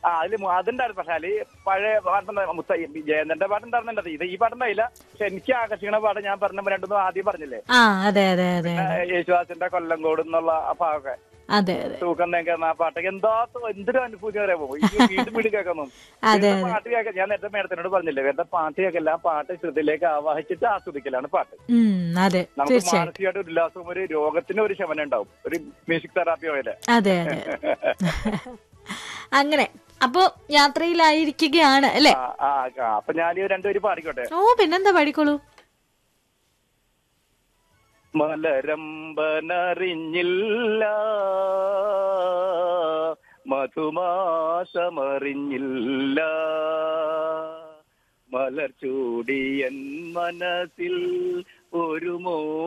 ആ അതില് മു- അതുണ്ടായിരുന്നു പക്ഷെ അതില് പഴയ പാട്ടുണ്ടായിരുന്നു മുത്ത ജയന്തന്റെ പാട്ടുണ്ടായിരുന്നുണ്ട് ഇത് ഈ പാട്ടുണ്ടായില്ല പക്ഷെ എനിക്ക് ആകർഷിക്കണ പാട്ട് ഞാൻ പറഞ്ഞ രണ്ടു ആദ്യം പറഞ്ഞില്ലേ ആ അതെ അതെ അതെ ആ, യേശുദാസിന്റെ കൊല്ലങ്കോട് എന്നുള്ള ആ ഭാഗമൊക്കെ അതെ അതെ തൂക്കം നേക്കുന്ന ആ പാട്ടൊക്കെ എന്താ എന്തൊരു അനുഭൂതി അറിയാമോ ഇത് വീണ്ടും വീണ്ടും കേൾക്കുന്നു അതെ, വെറുതെ പാട്ട് കേൾക്കാൻ ഞാൻ നേരത്തെ മേഡത്തിനോട് പറഞ്ഞില്ലേ വെറുതെ പാട്ട് കേൾക്കല്ല ആ പാട്ട് ശ്രുതിയിലേക്ക് ആവാഹിച്ചിട്ട് ആസ്വദിക്കലാണ് പാട്ട് ഉം അതെ നമുക്ക് തീർച്ചയായും മാനസികമായിട്ട് ഒരു ഉല്ലാസവും ഒരു രോഗത്തിന് ഒരു ശമനം ഉണ്ടാവും ഒരു മ്യൂസിക് തെറാപ്പി പോലെ അതെ അതെ അങ്ങനെ അപ്പോ യാത്രയിലായിരിക്കുകയാണ് അല്ലെ ആ, ആ, ആ. അപ്പൊ ഞാൻ രണ്ടുപേരും പാടിക്കോട്ടെ ഓ പിന്നെന്താ പഠിക്കോളൂ മലരമ്പനറിഞ്ഞില്ല മധുമാസമറിഞ്ഞില്ല മലർച്ചൂടിയൻ മനസ്സിൽ ഒരു മോ